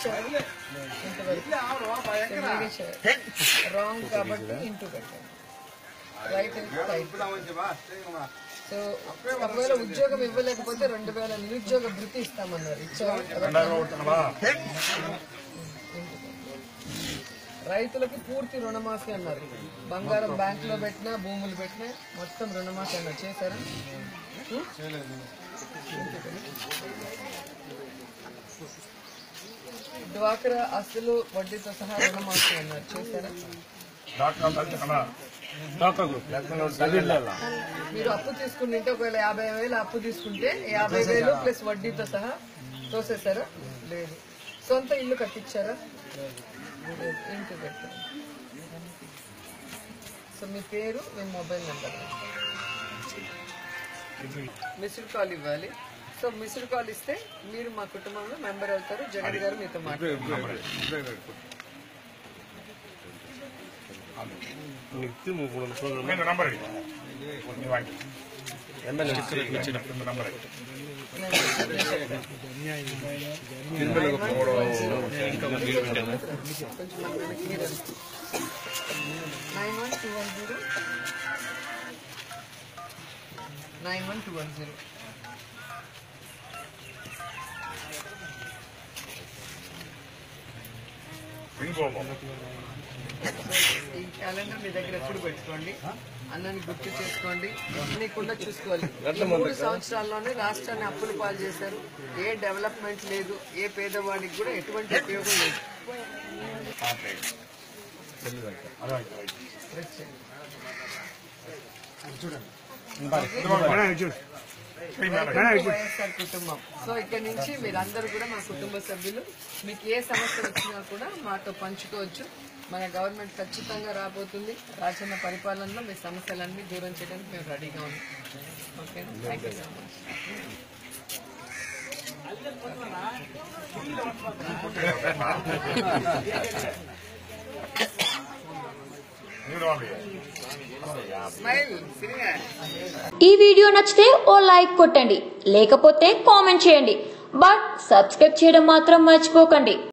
ఇచ్చారు ఇంతవరకు రాంగ్ కాబట్టి ఇంటూ పెట్టండి రైట్ రైట్ సో ఒకవేళ ఉద్యోగం ఇవ్వలేకపోతే రెండు వేల నిరుద్యోగ భృతి ఇస్తామన్నారు ఇచ్చారు రైతులకి పూర్తి రుణమాఫీ అన్నారు బంగారం బ్యాంక్ లో పెట్టినా భూములు పెట్టినా మొత్తం రుణమాఫీ అన్నారు చేశారా ఉం? డ్వాక్రా అసలు వడ్డీతో సహా రుణమాఫీ అన్నారు చేశారా మీరు అప్పు తీసుకుంటే ఒకవేళ యాభై వేలు అప్పు తీసుకుంటే యాభై వేలు ప్లస్ వడ్డీతో సహా తోసేశారా లేదు సొంత ఇల్లు కట్టించారా లేదు. ఇంటి పెట్టారు సో మీ పేరు మీ మొబైల్ నెంబర్ మిస్డ్ కాల్ ఇవ్వాలి సో మిస్డ్ కాల్ ఇస్తే మీరు మా కుటుంబంలో మెంబర్ అవుతారు జగన్ గారు మీతో మాట్లాడతారు ನಂಬರ್ కొంచెం మన వెనక్కి మీరు రండి. Nine one two one zero nine one two one zero ఈ క్యాలెండర్ మీ దగ్గర ఎప్పుడు పెట్టుకోండి అన్నాన్ని గుర్తు చేసుకోండి నీకుండా చూసుకోవాలి ఈ మూడు సంవత్సరాల్లోనే రాష్ట్రాన్ని అప్పులు పాలు చేశారు ఏ డెవలప్మెంట్ లేదు ఏ పేదవాడికి కూడా ఎటువంటి ఉపయోగం లేదు వైఎస్ఆర్ కుటుంబం సో ఇక్కడ నుంచి మీరందరూ కూడా మా కుటుంబ సభ్యులు మీకు ఏ సమస్య వచ్చినా కూడా మాతో పంచుకోవచ్చు మన గవర్నమెంట్ ఖచ్చితంగా రాబోతుంది రాజన్న పరిపాలనలో మీ సమస్యలన్నీ దూరం చేయడానికి మేము రెడీగా ఉన్నాం okay thank you so much smile సిరిగా ఈ వీడియో నచ్చితే ఓ లైక్ కొట్టండి లేకపోతే కామెంట్ చేయండి బట్ సబ్స్క్రైబ్ చేయడం మాత్రం మర్చిపోకండి